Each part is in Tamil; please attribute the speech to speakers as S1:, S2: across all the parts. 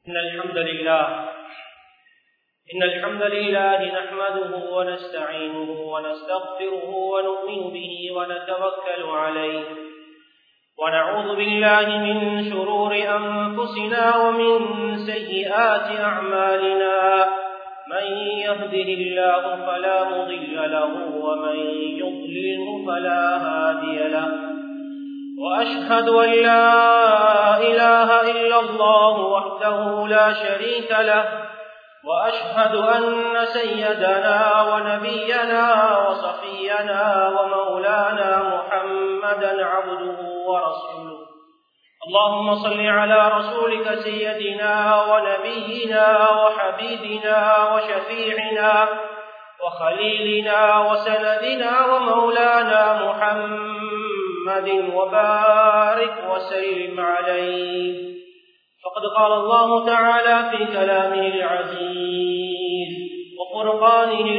S1: إن الحمد لله إن الحمد لله نحمده ونستعينه ونستغفره ونؤمن به ونتوكل عليه ونعوذ بالله من شرور أنفسنا ومن سيئات أعمالنا من يهده الله فلا مضل له ومن يضلله فلا هادي له وأشهد أن لا إله إلا الله وحده لا شريك له وأشهد أن سيدنا ونبينا وصفينا ومولانا محمدا عبده ورسوله اللهم صل على رسولك سيدنا ونبينا وحبيبنا وشفيعنا وخليلنا وسندنا ومولانا محمد وبارك وسلم عليه فقد قال الله تعالى في كلامه العزيز وقرآنه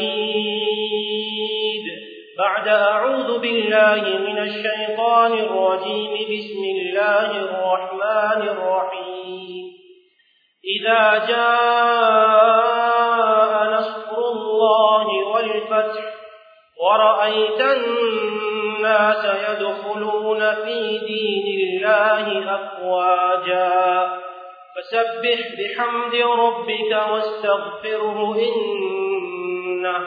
S1: المجيد بعد أعوذ بالله من الشيطان الرجيم بسم الله الرحمن الرحيم إذا جاء نصر الله والفتح ورأيت الناس يدخلون في دين الله أفواجا فسبح بحمد ربك واستغفره إنه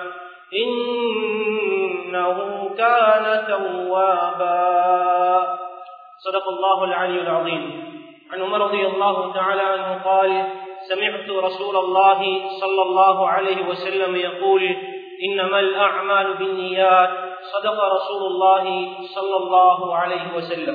S1: إنه كان توابا صدق الله العلي العظيم عن عمر رضي الله تعالى عنه قال سمعت رسول الله صلى الله عليه وسلم يقول إنما الأعمال بالنيات صدق رسول الله صلى الله عليه وسلم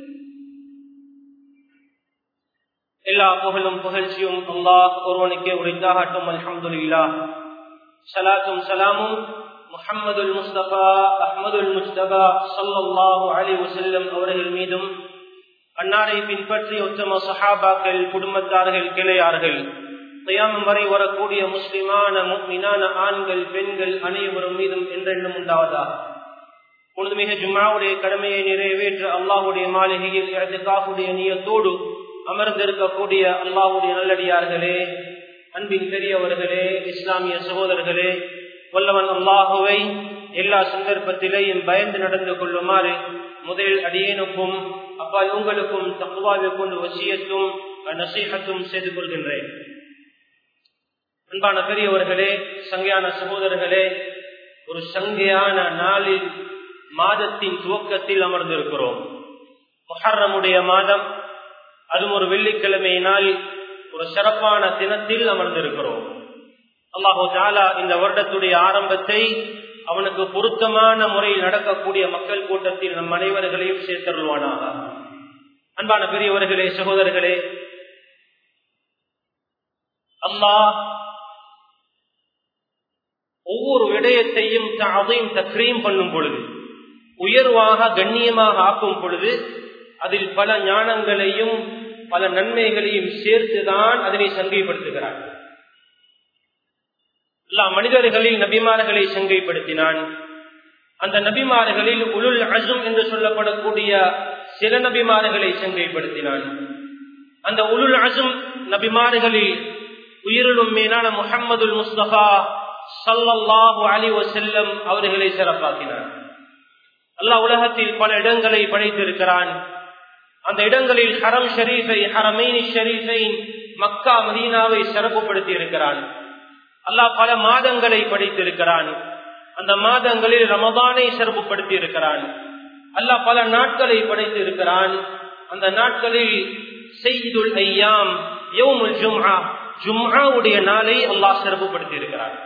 S1: எல்லா புகழும் புகழ்ச்சியும் அல்லாஹ் ஒருவனுக்கே உரித்தாகட்டும் அல்ஹம்துலில்லா சலாத்தும் சலாமும் முஹம்மதுல் முஸ்தபா அஹ்மதுல் முஸ்தபா சல்லாஹூ அலி வசல்லம் அவர்கள் மீதும் அன்னாரை பின்பற்றி உத்தம சஹாபாக்கள் குடும்பத்தார்கள் கிளையார்கள் தயாமம் வரை வரக்கூடிய முஸ்லிமான மீனான ஆண்கள் பெண்கள் அனைவரும் மீதும் என்றென்றும் உண்டாவதா பொழுதுமிக ஜும்மாவுடைய கடமையை நிறைவேற்ற அல்லாஹுடைய மாளிகையில் இடத்துக்காகுடைய நீயத்தோடு அமர்ந்திருக்கக்கூடிய அல்லாஹுடைய நல்லடியார்களே அன்பின் பெரியவர்களே இஸ்லாமிய சகோதரர்களே வல்லவன் அல்லாஹுவை எல்லா சந்தர்ப்பத்திலேயும் பயந்து நடந்து கொள்ளுமாறு முதலில் அடியேனுக்கும் அப்பா உங்களுக்கும் தப்புவாவை கொண்டு வசியத்தும் நசீகத்தும் செய்து கொள்கின்றேன் அன்பான பெரியவர்களே சங்கையான சகோதரர்களே ஒரு சங்கையான நாளில் மாதத்தின் துவக்கத்தில் அமர்ந்திருக்கிறோம் முஹர்ரமுடைய மாதம் அதுவும் ஒரு வெள்ளிக்கிழமை நாள் ஒரு சிறப்பான தினத்தில் அமர்ந்திருக்கிறோம் அல்லாஹோ ஜாலா இந்த வருடத்துடைய ஆரம்பத்தை அவனுக்கு பொருத்தமான முறையில் நடக்கக்கூடிய மக்கள் கூட்டத்தில் நம் அனைவர்களையும் சேர்த்தருள்வானாக அன்பான பெரியவர்களே சகோதரர்களே அல்லாஹ் ஒவ்வொரு விடயத்தையும் அதையும் தக்ரீம் பண்ணும் பொழுது உயர்வாக கண்ணியமாக ஆக்கும் பொழுது அதில் பல ஞானங்களையும் பல நன்மைகளையும் சேர்த்துதான் அதனை சங்கைப்படுத்துகிறார் எல்லா மனிதர்களில் நபிமார்களை சங்கைப்படுத்தினான் அந்த நபிமார்களில் உலுல் அசும் என்று சொல்லப்படக்கூடிய சில நபிமார்களை சங்கைப்படுத்தினான் அந்த உலுல் அசும் நபிமார்களில் உயிரிலும் மேலான முகமது முஸ்தபா சல்லல்லாஹு அலி வசல்லம் அவர்களை சிறப்பாக்கினார் அல்லாஹ் உலகத்தில் பல இடங்களை படைத்திருக்கிறான் அந்த இடங்களில் ஹரம் ஷரீஃபை ஹரமைனி ஷரீஃபை மக்கா மதீனாவை சிறப்புப்படுத்தி இருக்கிறான் அல்லாஹ் பல மாதங்களை படைத்திருக்கிறான் அந்த மாதங்களில் ரமதானை சிறப்புப்படுத்தி இருக்கிறான் அல்லாஹ் பல நாட்களை படைத்து இருக்கிறான் அந்த நாட்களில் செய்துல் ஐயாம் யோமுல் ஜும்ஹா ஜும்ஹாவுடைய நாளை அல்லாஹ் சிறப்புப்படுத்தி இருக்கிறான்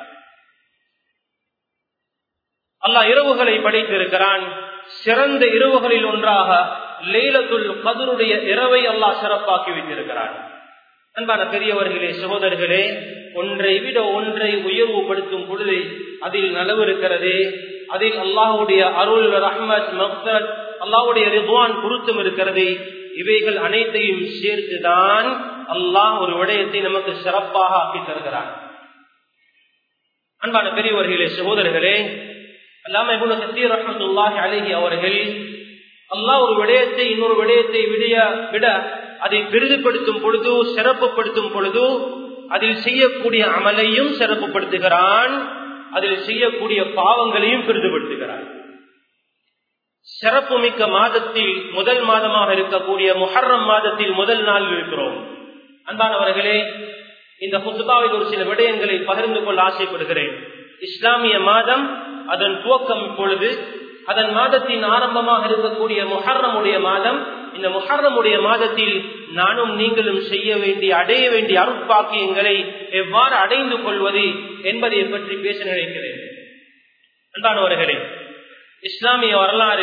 S1: அல்லாஹ் இரவுகளை படைத்திருக்கிறான் சிறந்த இரவுகளில் ஒன்றாக லேலத்துல் கதருடைய இரவை அல்லாஹ் சிறப்பாக்கி வைத்திருக்கிறான் அன்பான பெரியவர்களே சகோதரர்களே ஒன்றை விட ஒன்றை உயர்வுபடுத்தும் பொழுது அதில் நலவு இருக்கிறதே அதில் அல்லாஹுடைய அருள் ரஹ்மத் மக்சத் அல்லாஹுடைய ரிதுவான் பொருத்தம் இருக்கிறது இவைகள் அனைத்தையும் சேர்த்துதான் அல்லாஹ் ஒரு விடயத்தை நமக்கு சிறப்பாக ஆக்கி தருகிறான் அன்பான பெரியவர்களே சகோதரர்களே அல்லாம இபுன கத்தீர் ரஹமத்துல்லாஹி அழகி அவர்கள் அல்லாஹ் ஒரு விடயத்தை இன்னொரு விடயத்தை விடைய விட அதை பெரிதுபடுத்தும் பொழுது சிறப்புப்படுத்தும் பொழுது அதில் செய்யக்கூடிய அமலையும் சிறப்புப்படுத்துகிறான் அதில் செய்யக்கூடிய பாவங்களையும் பெரிதுபடுத்துகிறான் சிறப்புமிக்க மாதத்தில் முதல் மாதமாக இருக்கக்கூடிய முஹர்ரம் மாதத்தில் முதல் நாள் இருக்கிறோம் அன்பானவர்களே இந்த புத்துபாவில் ஒரு சில விடயங்களை பகிர்ந்து கொள்ள ஆசைப்படுகிறேன் இஸ்லாமிய மாதம் அதன் துவக்கம் இப்பொழுது அதன் மாதத்தின் ஆரம்பமாக இருக்கக்கூடிய முஹர்ரமுடைய மாதம் இந்த முஹர்ரமுடைய மாதத்தில் நானும் நீங்களும் செய்ய வேண்டிய அடைய வேண்டிய அருட்பாக்கியங்களை எவ்வாறு அடைந்து கொள்வது என்பதை பற்றி பேச நினைக்கிறேன் அன்பானவர்களே இஸ்லாமிய வரலாறு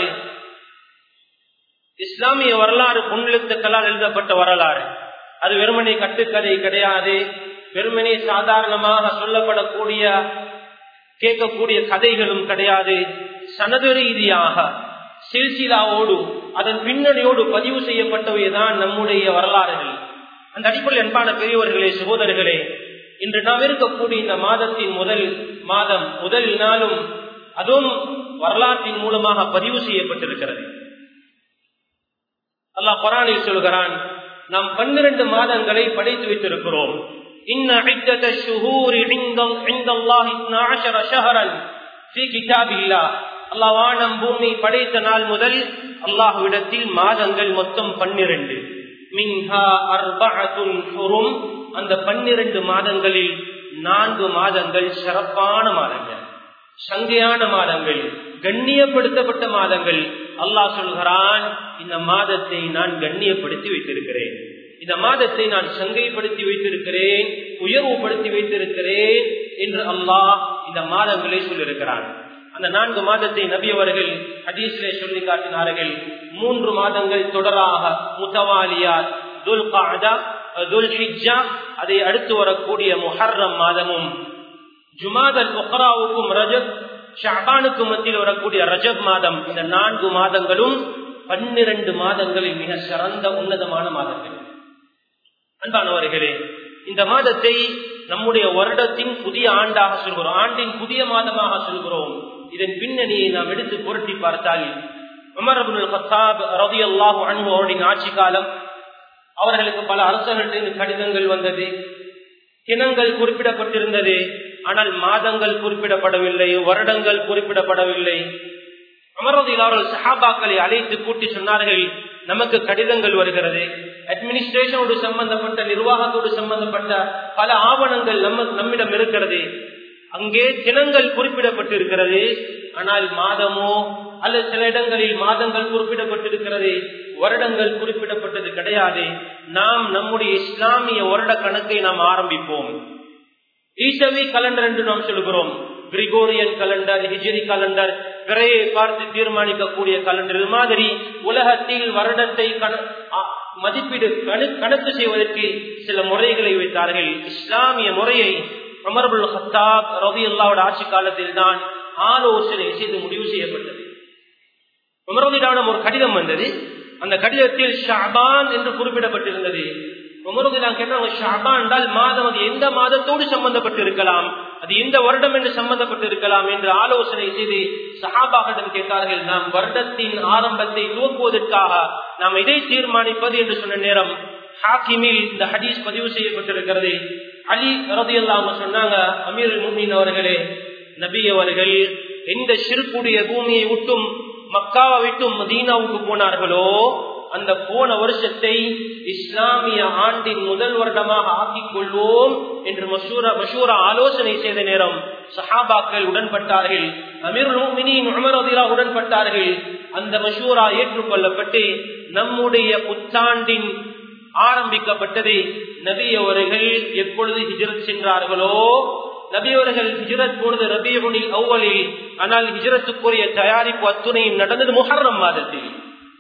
S1: இஸ்லாமிய வரலாறு பொன்னெழுத்துக்களால் எழுதப்பட்ட வரலாறு அது வெறுமனே கட்டுக்கதை கிடையாது வெறுமனே சாதாரணமாக சொல்லப்படக்கூடிய கேட்கக்கூடிய கதைகளும் கிடையாது சனது ரீதியாக சில்சிலாவோடு அதன் பின்னணியோடு பதிவு செய்யப்பட்டவைதான் நம்முடைய வரலாறுகள் அந்த அடிப்படையில் அன்பான பெரியவர்களே சகோதரர்களே இன்று நாம் இருக்கக்கூடிய இந்த மாதத்தின் முதல் மாதம் முதல் நாளும் அதுவும் வரலாற்றின் மூலமாக பதிவு செய்யப்பட்டிருக்கிறது அல்லாஹ் குரானில் சொல்கிறான் நாம் பன்னிரண்டு மாதங்களை படைத்து வைத்திருக்கிறோம் إن عدة الشهور عند عند الله 12 شهرا في كتاب الله அல்லாஹ் வானம் பூமி படைத்த நாள் முதல் அல்லாஹ்விடத்தில் மாதங்கள் மொத்தம் பன்னிரண்டு மின்ஹா அர்பஅத்துன் ஹுரும் அந்த பன்னிரண்டு மாதங்களில் நான்கு மாதங்கள் சிறப்பான மாதங்கள் சங்கையான மாதங்கள் கண்ணியப்படுத்தப்பட்ட மாதங்கள் அல்லாஹ் சொல்கிறான் இந்த மாதத்தை நான் கண்ணியப்படுத்தி வைத்திருக்கிறேன் இந்த மாதத்தை நான் சங்கைப்படுத்தி வைத்திருக்கிறேன் உயர்வுபடுத்தி வைத்திருக்கிறேன் என்று அல்லாஹ் இந்த மாதங்களை சொல்லியிருக்கிறான் அந்த நான்கு மாதத்தை நபி அவர்கள் ஹதீஸிலே சொல்லி காட்டினார்கள் மூன்று மாதங்கள் தொடராக முத்தவாலியார் துல் காதா துல் ஹிஜ்ஜா அதை அடுத்து வரக்கூடிய முஹர்ரம் மாதமும் ஜுமாதல் உக்ராவுக்கும் ரஜப் ஷாபானுக்கு மத்தியில் வரக்கூடிய ரஜப் மாதம் இந்த நான்கு மாதங்களும் பன்னிரண்டு மாதங்களில் மிக சிறந்த உன்னதமான மாதங்கள் அன்பானவர்களே இந்த மாதத்தை நம்முடைய வருடத்தின் புதிய ஆண்டாக சொல்கிறோம் ஆண்டின் புதிய மாதமாக சொல்கிறோம் இதன் பின்னணியை நாம் எடுத்து புரட்டி பார்த்தால் உமர் அபுல் ஹத்தாப் ரவி அல்லாஹு அன்பு அவருடைய ஆட்சி காலம் அவர்களுக்கு பல அரசர்களின் கடிதங்கள் வந்தது தினங்கள் குறிப்பிடப்பட்டிருந்தது ஆனால் மாதங்கள் குறிப்பிடப்படவில்லை வருடங்கள் குறிப்பிடப்படவில்லை அமரதில் அவர்கள் சஹாபாக்களை அழைத்து கூட்டி சொன்னார்கள் நமக்கு கடிதங்கள் வருகிறது அட்மினிஸ்ட்ரேஷனோடு சம்பந்தப்பட்ட நிர்வாகத்தோடு சம்பந்தப்பட்ட பல ஆவணங்கள் நம்ம நம்மிடம் இருக்கிறது அங்கே தினங்கள் குறிப்பிடப்பட்டிருக்கிறது ஆனால் மாதமோ அல்லது சில இடங்களில் மாதங்கள் குறிப்பிடப்பட்டிருக்கிறது வருடங்கள் குறிப்பிடப்பட்டது கிடையாது நாம் நம்முடைய இஸ்லாமிய வருட கணக்கை நாம் ஆரம்பிப்போம் ஈசவி கலண்டர் என்று நாம் சொல்கிறோம் கிரிகோரியன் கலண்டர் ஹிஜிரி கலண்டர் பிறையை பார்த்து தீர்மானிக்கக்கூடிய கலண்டர் இது மாதிரி உலகத்தில் வருடத்தை மதிப்பீடு கணக்கு செய்வதற்கு சில முறைகளை வைத்தார்கள் இஸ்லாமிய முறையை அமர்புல் ஹத்தாப் ரவி அல்லாவோட ஆட்சி காலத்தில் தான் ஆலோசனை செய்து முடிவு செய்யப்பட்டது உமரதிடம் ஒரு கடிதம் வந்தது அந்த கடிதத்தில் ஷாபான் என்று குறிப்பிடப்பட்டிருந்தது உமரதிடம் கேட்டாங்க ஷாபான் என்றால் மாதம் அது எந்த மாதத்தோடு சம்பந்தப்பட்டிருக்கலாம் அது எந்த வருடம் என்று சம்பந்தப்பட்டிருக்கலாம் என்று ஆலோசனை செய்து சஹாபாகளிடம் கேட்டார்கள் நாம் வருடத்தின் ஆரம்பத்தை துவக்குவதற்காக நாம் இதை தீர்மானிப்பது என்று சொன்ன நேரம் ஹாக்கிமில் இந்த ஹதீஸ் பதிவு செய்யப்பட்டிருக்கிறது அலி ரதி அல்லாம சொன்னாங்க அமீர் முமீன் அவர்களே நபி அவர்கள் எந்த சிறுக்குடைய பூமியை விட்டும் மக்காவை விட்டும் மதீனாவுக்கு போனார்களோ அந்த போன வருஷத்தை இஸ்லாமிய ஆண்டின் முதல் வருடமாக ஆக்கிக் கொள்வோம் என்று மசூரா மசூரா ஆலோசனை செய்த நேரம் சஹாபாக்கள் உடன்பட்டார்கள் அமீர் உமரதிலா உடன்பட்டார்கள் அந்த மசூரா ஏற்றுக்கொள்ளப்பட்டு நம்முடைய புத்தாண்டின் ஆரம்பிக்கப்பட்டது நபி அவர்கள் எப்பொழுது ஹிஜரத் சென்றார்களோ நபி அவர்கள் ஹிஜரத் போனது ரபியுனில் அவ்வளில் ஆனால் ஹிஜரத்துக்குரிய தயாரிப்பு அத்துணையும் நடந்தது முஹர்ரம் மாதத்தில்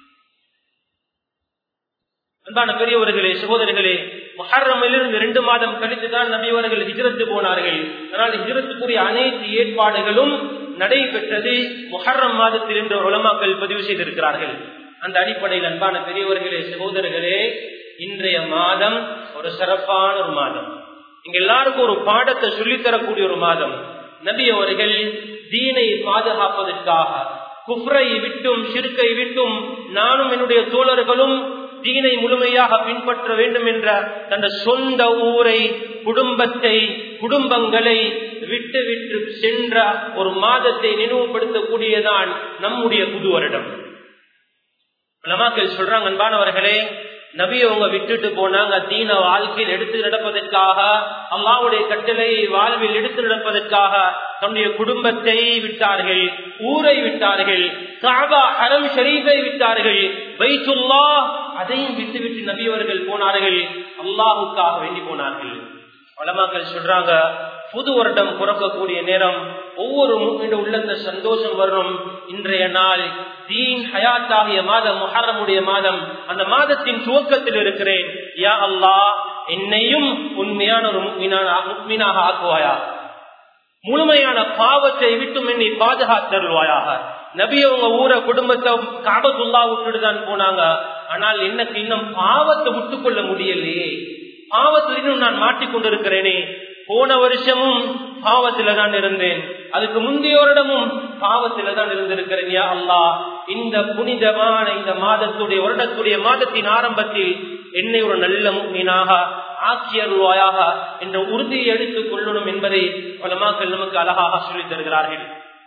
S1: அன்பான பெரியவர்களே சகோதரர்களே மஹர்ரமிலிருந்து ரெண்டு மாதம் கழித்துதான் நபியவர்கள் ஹிஜரத்து போனார்கள் ஆனால் ஹிஜரத்துக்குரிய அனைத்து ஏற்பாடுகளும் நடைபெற்றது முஹர்ரம் மாதத்தில் என்று உலமாக்கள் பதிவு செய்திருக்கிறார்கள் அந்த அடிப்படையில் அன்பான பெரியவர்களே சகோதரர்களே இன்றைய மாதம் ஒரு சிறப்பான ஒரு மாதம் இங்க எல்லாருக்கும் ஒரு பாடத்தை சொல்லித்தரக்கூடிய ஒரு மாதம் நபி அவர்கள் தீனை பாதுகாப்பதற்காக குஃப்ரை விட்டும் சிறுக்கை விட்டும் நானும் என்னுடைய தோழர்களும் தீனை முழுமையாக பின்பற்ற வேண்டும் என்ற தன் சொந்த ஊரை குடும்பத்தை குடும்பங்களை விட்டு விட்டு சென்ற ஒரு மாதத்தை நினைவுபடுத்தக்கூடியதான் நம்முடைய புது வருடம் நமாக்கள் சொல்றாங்க அன்பானவர்களே நபி அவங்க விட்டுட்டு போனாங்க தீன வாழ்க்கையில் எடுத்து நடப்பதற்காக அம்மாவுடைய கட்டளையை வாழ்வில் எடுத்து நடப்பதற்காக தன்னுடைய குடும்பத்தை விட்டார்கள் ஊரை விட்டார்கள் காபா ஹரம் ஷரீஃபை விட்டார்கள் வைத்துல்லா அதையும் விட்டு விட்டு நபி அவர்கள் போனார்கள் அல்லாஹுக்காக வேண்டி போனார்கள் வளமாக்கள் சொல்றாங்க புது வருடம் பிறக்கக்கூடிய நேரம் ஒவ்வொரு உள்ளந்த சந்தோஷம் வரும் இன்றைய நாள் தீன் ஹயாத்தாகிய மாதம் முஹரமுடைய மாதம் அந்த மாதத்தின் துவக்கத்தில் இருக்கிறேன் யா அல்லா என்னையும் உண்மையான ஒரு முக்மீனாக ஆக்குவாயா முழுமையான பாவத்தை விட்டும் என்னை பாதுகாத்தருவாயாக நபி அவங்க ஊரை குடும்பத்தை காபத்துல்லா விட்டுட்டு தான் போனாங்க ஆனால் எனக்கு இன்னும் பாவத்தை விட்டுக்கொள்ள முடியலையே பாவத்தில் இன்னும் நான் மாட்டிக்கொண்டிருக்கிறேனே போன வருஷமும் பாவத்தில தான் இருந்தேன் அதுக்கு முந்தைய வருடமும் பாவத்தில தான் இருந்திருக்கிறேன் யா அல்லா இந்த புனிதமான இந்த மாதத்துடைய வருடத்துடைய மாதத்தின் ஆரம்பத்தில் என்னை ஒரு நல்ல மீனாக ஆக்கியருவாயாக என்ற உறுதியை எடுத்துக் கொள்ளணும் என்பதை பலமாக்கள் நமக்கு அழகாக சொல்லித் தருகிறார்கள்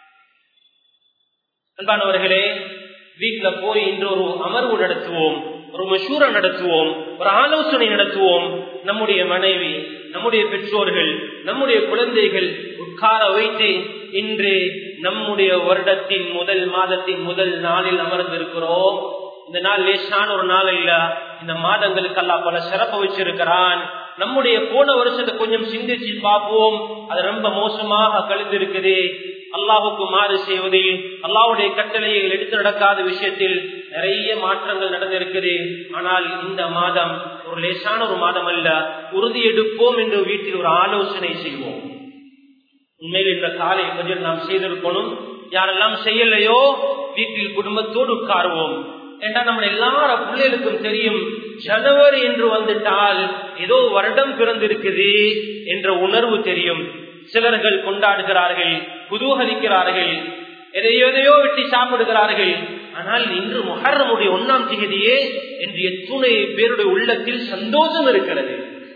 S1: அன்பானவர்களே வீட்டுல போய் இன்று ஒரு அமர்வு நடத்துவோம் ஒரு மசூர நடத்துவோம் ஒரு ஆலோசனை நடத்துவோம் நம்முடைய மனைவி நம்முடைய பெற்றோர்கள் நம்முடைய குழந்தைகள் உட்கார வைத்து இன்று நம்முடைய வருடத்தின் முதல் மாதத்தின் முதல் நாளில் அமர்ந்திருக்கிறோம் இந்த நாள் லேசான ஒரு நாள் இல்ல இந்த மாதங்களுக்கு எல்லாம் பல சிறப்பு வச்சிருக்கிறான் நம்முடைய போன வருஷத்தை கொஞ்சம் சிந்திச்சு பார்ப்போம் அது ரொம்ப மோசமாக கழிந்திருக்குது அல்லாஹுக்கு மாறு செய்வதில் அல்லாவுடைய கட்டளையை எடுத்து நடக்காத விஷயத்தில் நிறைய மாற்றங்கள் நடந்திருக்குது ஆனால் இந்த மாதம் ஒரு லேசான ஒரு மாதம் அல்ல உறுதி எடுப்போம் என்று வீட்டில் ஒரு ஆலோசனை செய்வோம் உண்மையில் இந்த காலை கொஞ்சம் நாம் செய்திருக்கணும் யாரெல்லாம் செய்யலையோ வீட்டில் குடும்பத்தோடு உட்காருவோம் ஏன்னா நம்ம எல்லார பிள்ளைகளுக்கும் தெரியும் ஜனவரி என்று வந்துட்டால் ஏதோ வருடம் பிறந்திருக்குது என்ற உணர்வு தெரியும் சிலர்கள் கொண்டாடுகிறார்கள் குதூகலிக்கிறார்கள் எதையோ எதையோ வெட்டி சாப்பிடுகிறார்கள் ஆனால் இன்று முஹர்ரமுடைய ஒன்னாம் தேதியே என்று எத்துணை பேருடைய உள்ளத்தில் சந்தோஷம் இருக்கிறது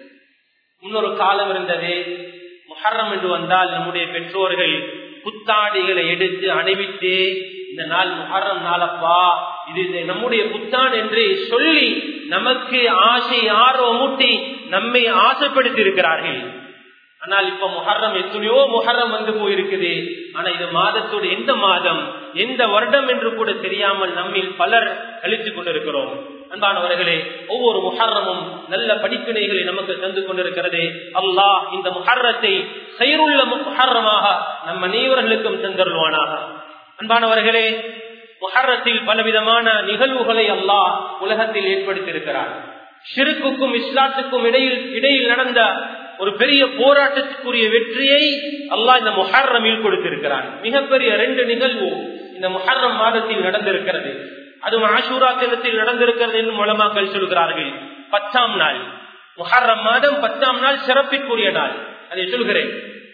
S1: இன்னொரு காலம் இருந்தது முஹர்ரம் என்று வந்தால் நம்முடைய பெற்றோர்கள் புத்தாடிகளை எடுத்து அணிவித்து இந்த நாள் முஹர்ரம் நாளப்பா இது நம்முடைய புத்தான் என்று சொல்லி நமக்கு ஆசை ஆர்வம் ஊட்டி நம்மை ஆசைப்படுத்தி இருக்கிறார்கள் ஆனால் இப்ப முஹர்ரம் எத்தனையோ முஹர்ரம் வந்து போயிருக்குது ஆனா இது மாதத்தோடு எந்த மாதம் எந்த வருடம் என்று கூட தெரியாமல் நம்மில் பலர் கழித்துக் கொண்டிருக்கிறோம் அன்பானவர்களே ஒவ்வொரு முஹர்ரமும் நல்ல படிப்பினைகளை நமக்கு தந்து கொண்டிருக்கிறது அல்லாஹ் இந்த முஹர்ரத்தை செயருள்ள முஹர்ரமாக நம் அனைவர்களுக்கும் தந்தருவானாக அன்பானவர்களே முஹர்ரத்தில் பலவிதமான நிகழ்வுகளை அல்லாஹ் உலகத்தில் ஏற்படுத்தியிருக்கிறார் ஷிருக்குக்கும் இஸ்லாத்துக்கும் இடையில் இடையில் நடந்த ஒரு பெரிய போராட்டத்துக்குரிய வெற்றியை அல்லாஹ் இந்த முஹர்ரமில் கொடுத்திருக்கிறான் மிகப்பெரிய ரெண்டு நிகழ்வு இந்த முஹர்ரம் மாதத்தில் நடந்திருக்கிறது அதுவும் ஆசூரா தினத்தில் நடந்திருக்கிறது என்று மூலமாக்கள் சொல்கிறார்கள் பத்தாம் நாள் முஹர்ரம் மாதம் பத்தாம் நாள் சிறப்பிற்குரிய நாள் அதை சொல்கிறேன்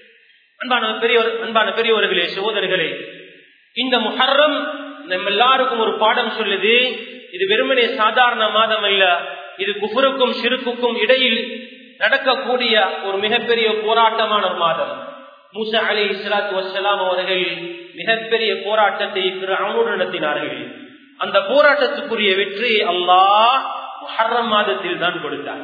S1: அன்பான பெரியவர் அன்பான பெரியவர்களே சகோதரர்களே இந்த முஹர்ரம் நம்ம எல்லாருக்கும் ஒரு பாடம் சொல்லுது இது வெறுமனே சாதாரண மாதம் அல்ல இது குஃபருக்கும் சிறுக்குக்கும் இடையில் நடக்கக்கூடிய ஒரு மிகப்பெரிய போராட்டமான ஒரு மாதம் மூசா அலி இஸ்லாத்து வசலாம் அவர்கள் மிகப்பெரிய போராட்டத்தை அவனோடு நடத்தினார்கள் அந்த போராட்டத்துக்குரிய வெற்றி அல்லாஹ் முஹர்ரம் மாதத்தில் தான் கொடுத்தார்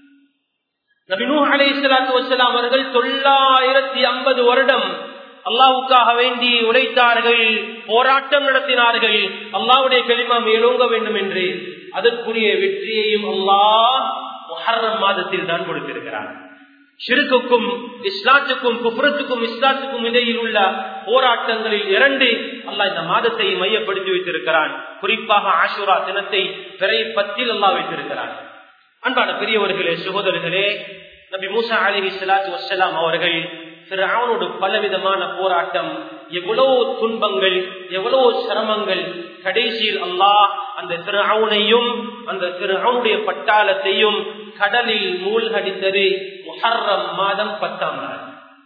S1: நபினூ அலி இஸ்லாத்து வசலாம் அவர்கள் தொள்ளாயிரத்தி ஐம்பது வருடம் அல்லாவுக்காக வேண்டி உழைத்தார்கள் போராட்டம் நடத்தினார்கள் அல்லாவுடைய களிமா மேலோங்க வேண்டும் என்று அதற்குரிய வெற்றியையும் அல்லாஹ் முஹர்ரம் மாதத்தில் தான் கொடுத்திருக்கிறார் ஷிருக்குக்கும் இஸ்லாத்துக்கும் குப்ரத்துக்கும் இஸ்லாத்துக்கும் இடையில் உள்ள போராட்டங்களில் இரண்டு அல்லாஹ் இந்த மாதத்தை மையப்படுத்தி வைத்திருக்கிறான் குறிப்பாக ஆஷுரா தினத்தை பிறை பத்தில் அல்லாஹ் வைத்திருக்கிறான் அன்பான பெரியவர்களே சகோதரர்களே நபி மூசா அலி சலாத்து வசலாம் அவர்கள் அவனோடு பலவிதமான போராட்டம் எவ்வளவு துன்பங்கள் எவ்வளவு சிரமங்கள் கடைசியில் அல்லாஹ் அந்த திரு அவனையும் அந்த திரு அவனுடைய பட்டாளத்தையும் கடலில் மூழ்கடித்தது முஹர்ரம் மாதம் பத்தாம் நாள்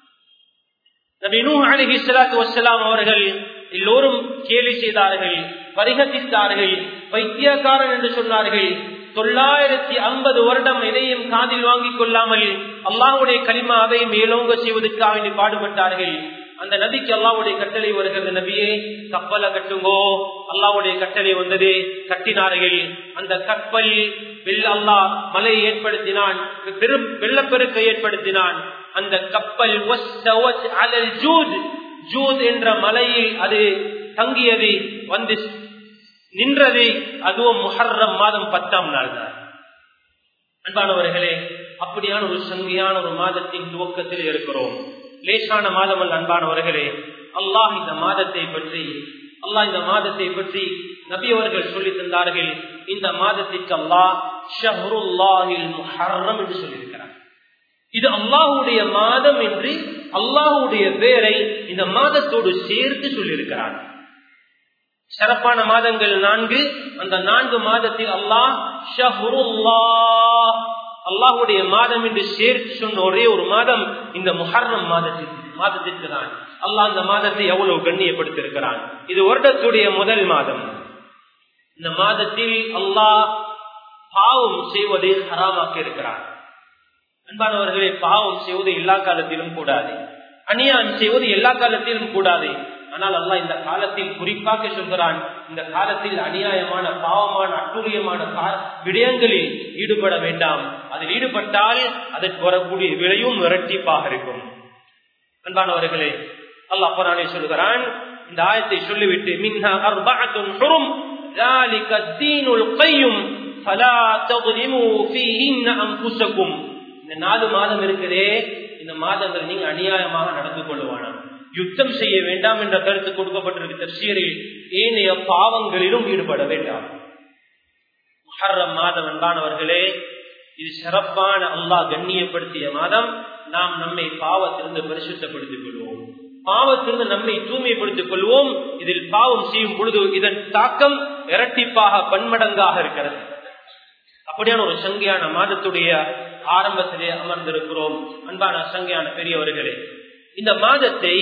S1: நபி நூ அலிஹி சலாத்து வசலாம் அவர்கள் எல்லோரும் கேலி செய்தார்கள் பரிகசித்தார்கள் வைத்தியக்காரன் என்று சொன்னார்கள் தொள்ளாயிரத்தி ஐம்பது வருடம் எதையும் காதில் வாங்கிக் கொள்ளாமல் அல்லாஹுடைய களிமாவை மேலோங்க செய்வதற்காக பாடுபட்டார்கள் அந்த நபிக்கு அல்லாவுடைய கட்டளை வருகிறது நபியே கப்பலை கட்டுங்கோ அல்லாவுடைய கட்டளை வந்தது கட்டினார்கள் அந்த கப்பல் வெள்ள அல்லா மலையை ஏற்படுத்தினான் பெரும் வெள்ளப்பெருக்கை ஏற்படுத்தினான் அந்த கப்பல் ஜூத் என்ற மலையில் அது தங்கியது வந்து நின்றது அதுவும் முஹர்ரம் மாதம் பத்தாம் நாள் தான் அன்பானவர்களே அப்படியான ஒரு சங்கியான ஒரு மாதத்தின் துவக்கத்தில் இருக்கிறோம் லேசான மாதம் அல்ல அன்பானவர்களே அல்லாஹ் இந்த மாதத்தை பற்றி அல்லாஹ் இந்த மாதத்தை பற்றி நபி அவர்கள் சொல்லி தந்தார்கள் இந்த மாதத்திற்கு அல்லாஹ் ஷஹருல்லாஹில் முஹர்ரம் என்று சொல்லியிருக்கிறார் இது அல்லாஹுடைய மாதம் என்று அல்லாஹுடைய பேரை இந்த மாதத்தோடு சேர்த்து சொல்லியிருக்கிறார் சிறப்பான மாதங்கள் நான்கு அந்த நான்கு மாதத்தில் அல்லாஹ் ஷஹருல்லா அல்லாஹுடைய மாதம் என்று சேர்த்து சொன்ன ஒரே ஒரு மாதம் இந்த முஹர்ரம் மாதத்திற்கு மாதத்திற்கு தான் அல்லாஹ் அந்த மாதத்தை எவ்வளவு கண்ணியப்படுத்திருக்கிறான் இது வருடத்துடைய முதல் மாதம் இந்த மாதத்தில் அல்லாஹ் பாவம் செய்வதை ஹராமாக்கி இருக்கிறான் அன்பானவர்களே பாவம் செய்வது எல்லா காலத்திலும் கூடாது அநியாயம் செய்வது எல்லா காலத்திலும் கூடாது ஆனால் அல்லாஹ் இந்த காலத்தில் குறிப்பாக சொல்கிறான் இந்த காலத்தில் அநியாயமான பாவமான அட்டுரியமான விடயங்களில் ஈடுபட வேண்டாம் அதில் ஈடுபட்டால் அதற்கு வரக்கூடிய விலையும் இரட்டிப்பாக இருக்கும் அன்பானவர்களே அல்லாஹ் அப்பரானே சொல்கிறான் இந்த ஆயத்தை சொல்லிவிட்டு மின்ஹா அர்பஅத்துன் ஹுரும் ذلك الدين القيم فلا تظلموا فيهن انفسكم இந்த நாலு மாதம் இருக்குதே இந்த மாதங்கள் நீங்க அநியாயமாக நடந்து கொள்ளுவானா யுத்தம் செய்ய வேண்டாம் என்ற கருத்து கொடுக்கப்பட்டிருக்க தப்சீரில் ஏனைய பாவங்களிலும் ஈடுபட வேண்டாம் முஹர்ரம் மாதம் அன்பானவர்களே இது சிறப்பான அல்லாஹ் கண்ணியப்படுத்திய மாதம் நாம் நம்மை பாவத்திலிருந்து பரிசுத்தப்படுத்திக் கொள்வோம் பாவத்திலிருந்து நம்மை தூய்மைப்படுத்திக் கொள்வோம் இதில் பாவம் செய்யும் பொழுது இதன் தாக்கம் இரட்டிப்பாக பன்மடங்காக இருக்கிறது அப்படியான ஒரு சங்கியான மாதத்துடைய ஆரம்பத்திலே அமர்ந்திருக்கிறோம் அன்பான சங்கியான பெரியவர்களே இந்த மாதத்தை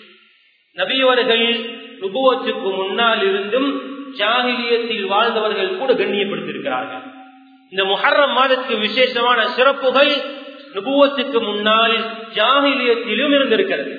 S1: நபியவர்கள் நுபுவத்துக்கு முன்னால் இருந்தும் ஜாகிலியத்தில் வாழ்ந்தவர்கள் கூட கண்ணியப்படுத்தியிருக்கிறார்கள் இந்த முஹர்ரம் மாதத்துக்கு விசேஷமான சிறப்புகள் நுபுவத்துக்கு முன்னால் ஜாகிலியத்திலும் இருந்திருக்கிறது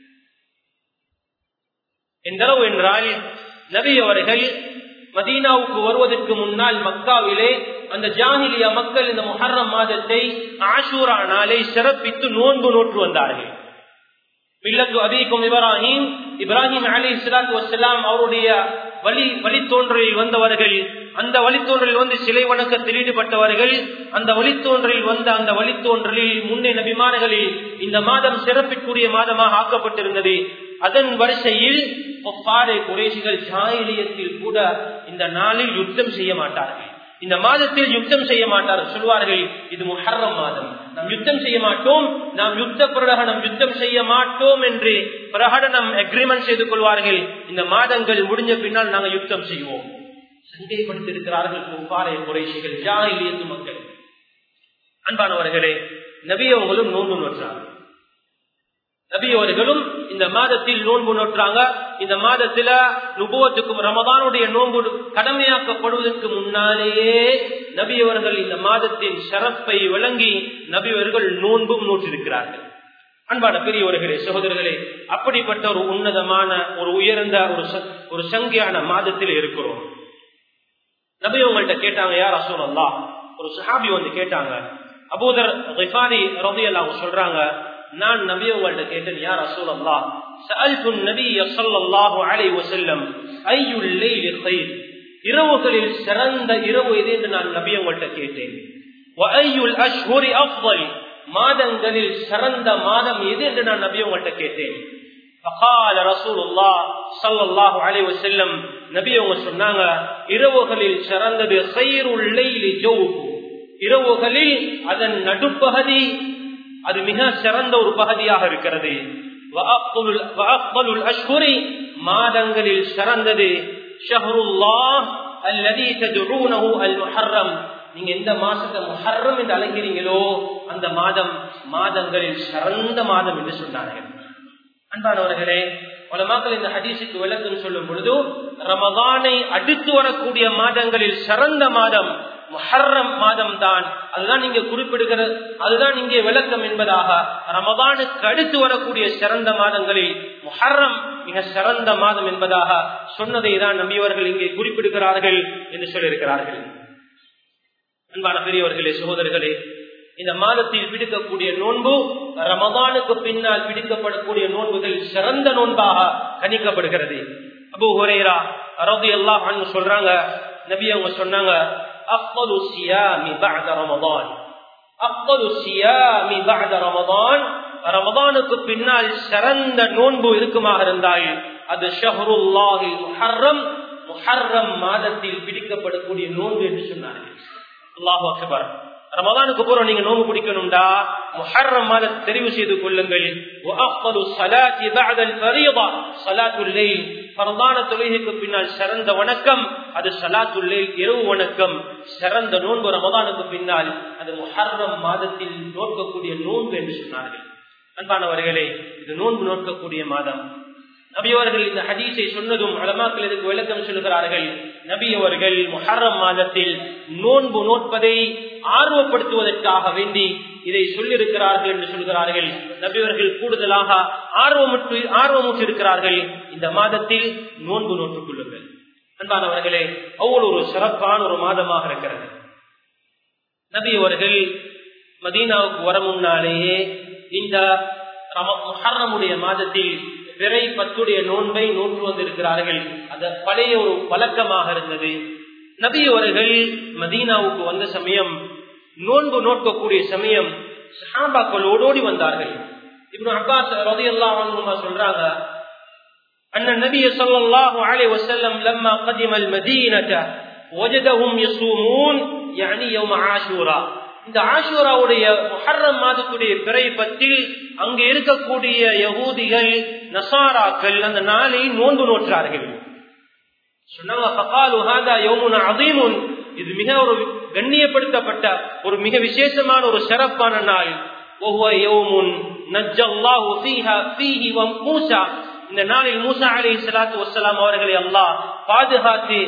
S1: எந்தளவு என்றால் நபி அவர்கள் மதீனாவுக்கு வருவதற்கு முன்னால் மக்காவிலே அந்த ஜாகிலிய மக்கள் இந்த முஹர்ரம் மாதத்தை ஆஷூரா நாளை சிறப்பித்து நோன்பு நோற்று வந்தார்கள் மில்லத்து அதீக்கும் இப்ராஹிம் இப்ராஹிம் அலி இஸ்லாத்து வசலாம் அவருடைய வழி வழித்தோன்றலில் வந்தவர்கள் அந்த வழித்தோன்றலில் வந்து சிலை வணக்கத்தில் ஈடுபட்டவர்கள் அந்த வழித்தோன்றலில் வந்த அந்த வழித்தோன்றலில் முன்னே நபிமானகளில் இந்த மாதம் சிறப்பிற்குரிய மாதமாக ஆக்கப்பட்டிருந்தது அதன் வரிசையில் ஒப்பாறை குறைசிகள் ஜாயிலியத்தில் கூட இந்த நாளில் யுத்தம் செய்ய மாட்டார்கள் இந்த மாதத்தில் யுத்தம் செய்ய மாட்டார்கள் சொல்வார்கள் இது முஹர்ரம் மாதம் நாம் யுத்தம் செய்ய மாட்டோம் நாம் யுத்த பிரகடனம் யுத்தம் செய்ய மாட்டோம் என்று பிரகடனம் அக்ரிமெண்ட் செய்து கொள்வார்கள் இந்த மாதங்கள் முடிஞ்ச பின்னால் நாங்கள் யுத்தம் செய்வோம் சந்தேகப்படுத்திருக்கிறார்கள் ஒப்பாறை குறைசிகள் ஜாயிலியத்து மக்கள் அன்பானவர்களே நபியவங்களும் நோன்பு நோற்றார்கள் நபி அவர்களும் இந்த மாதத்தில் நோன்பு நோற்றாங்க இந்த மாதத்துல நுபுவத்துக்கும் ரமதானுடைய நோன்பு கடமையாக்கப்படுவதற்கு முன்னாலேயே நபி அவர்கள் இந்த மாதத்தின் சிறப்பை விளங்கி நபி அவர்கள் நோன்பும் நோற்றிருக்கிறார்கள் அன்பான பெரியவர்களே சகோதரர்களே அப்படிப்பட்ட ஒரு உன்னதமான ஒரு உயர்ந்த ஒரு ஒரு சங்கியான மாதத்தில் இருக்கிறோம் நபி உங்கள்கிட்ட கேட்டாங்க யார் அசோல் அல்லா ஒரு சஹாபி வந்து கேட்டாங்க அபூதர் ரவி அவங்க சொல்றாங்க நான் நபி உங்கள்ட்ட கேட்டேன் யார் அசூல் அல்லா சஅல்து நபிய ஸல்லல்லாஹு அலைஹி வஸல்லம் அய்யுல் லைல் கைர் இரவுகளில் சிறந்த இரவு எது என்று நான் நபி உங்கள்ட்ட கேட்டேன் வ அய்யுல் அஷ்ஹுரி அஃضل மாதங்களில் சிறந்த மாதம் எது என்று நான் நபி உங்கள்ட்ட கேட்டேன் فقال رسول الله صلى الله عليه وسلم நபி அவங்க சொன்னாங்க இரவுகளில் சிறந்தது கைருல் லைலி ஜௌஃபு இரவுகளில் அதன் நடுப்பகுதி அது மிக சிறந்த ஒரு பகுதியாக இருக்கிறது மாதங்களில் சிறந்தது நீங்க எந்த மாசத்தை முஹர்ரம் என்று அழைக்கிறீங்களோ அந்த மாதம் மாதங்களில் சிறந்த மாதம் என்று சொன்னார்கள் அன்பானவர்களே பல மக்கள் இந்த ஹதீஸுக்கு விளக்கம் சொல்லும் பொழுது ரமதானை அடுத்து வரக்கூடிய மாதங்களில் சிறந்த மாதம் முஹர்ரம் மாதம் தான் அதுதான் நீங்க குறிப்பிடுகிற அதுதான் இங்கே விளக்கம் என்பதாக ரமதானுக்கு அடுத்து வரக்கூடிய சிறந்த மாதங்களில் முஹர்ரம் மிக சிறந்த மாதம் என்பதாக சொன்னதை தான் நம்பியவர்கள் இங்கே குறிப்பிடுகிறார்கள் என்று சொல்லியிருக்கிறார்கள் அன்பான பெரியவர்களே சகோதரர்களே இந்த மாதத்தில் பிடிக்கக்கூடிய நோன்பு ரமதானுக்கு பின்னால் பிடிக்கப்படக்கூடிய நோன்புகள் சிறந்த நோன்பாக கணிக்கப்படுகிறது அபு ஹுரேரா அரபி எல்லாம் சொல்றாங்க நபி அவங்க சொன்னாங்க அஃபலு சியாமி பஅத ரமதான் அஃபலு சியாமி பஅத ரமதான் ரமதானுக்கு பின்னால் சிறந்த நோன்பு இருக்குமாக இருந்தால் அது ஷஹருல்லாஹி முஹர்ரம் முஹர்ரம் மாதத்தில் பிடிக்கப்படக்கூடிய நோன்பு என்று சொன்னார்கள் அல்லாஹு அக்பர் ரமதானுக்கு பூர்வம் நீங்க நோம்பு பிடிக்கணும்டா முஹர்ரம் மாதத்தை தெரிவு செய்து கொள்ளுங்கள் பரதான தொழுகைக்கு பின்னால் சிறந்த வணக்கம் அது சலாத்துல்லை இரவு வணக்கம் சிறந்த நோன்பு ரமதானுக்கு பின்னால் அது முஹர்ரம் மாதத்தில் நோக்கக்கூடிய நோன்பு என்று சொன்னார்கள் அன்பானவர்களே இது நோன்பு நோக்கக்கூடிய மாதம் நபி அவர்கள் இந்த ஹதீஸை சொன்னதும் அலமாக்கள் இதுக்கு விளக்கம் சொல்லுகிறார்கள் நபி அவர்கள் முஹர்ரம் மாதத்தில் நோன்பு நோட்பதை ஆர்வப்படுத்துவதற்காக வேண்டி இதை சொல்லியிருக்கிறார்கள் என்று சொல்கிறார்கள் நபி அவர்கள் கூடுதலாக ஆர்வமுற்று ஆர்வமுற்று இருக்கிறார்கள் இந்த மாதத்தில் நோன்பு நோட்டுக் கொள்ளுங்கள் அன்பானவர்களே அவ்வளவு ஒரு சிறப்பான ஒரு மாதமாக இருக்கிறது நபி அவர்கள் மதீனாவுக்கு வர முன்னாலேயே இந்த முஹர்ரமுடைய மாதத்தில் பிறை பத்துடைய நோன்பை நோற்று வந்திருக்கிறார்கள் அது பழைய ஒரு பழக்கமாக இருந்தது நபி அவர்கள் மதீனாவுக்கு வந்த சமயம் நோன்பு நோக்கக்கூடிய சமயம் சஹாபாக்கள் ஓடோடி வந்தார்கள் இப்ப அப்பாஸ் ரதி எல்லாம் சொல்றாங்க أن النبي صلى الله عليه وسلم لما قدم المدينة وجدهم يصومون يعني يوم عاشوراء இந்த ஆஷூராவுடைய முஹர்ரம் மாதத்துடைய பிறை பற்றி அங்கு இருக்கக்கூடிய யகூதிகள் நசாராக்கள் அந்த நாளை நோன்பு நோற்றார்கள் சொன்னாங்க இது மிக ஒரு கண்ணியப்படுத்தப்பட்ட ஒரு மிக விசேஷமான ஒரு சிறப்பான நாள் இந்த நாளில் மூசா அலி சலாத்து வசலாம் அவர்களை அல்லாஹ் பாதுகாத்து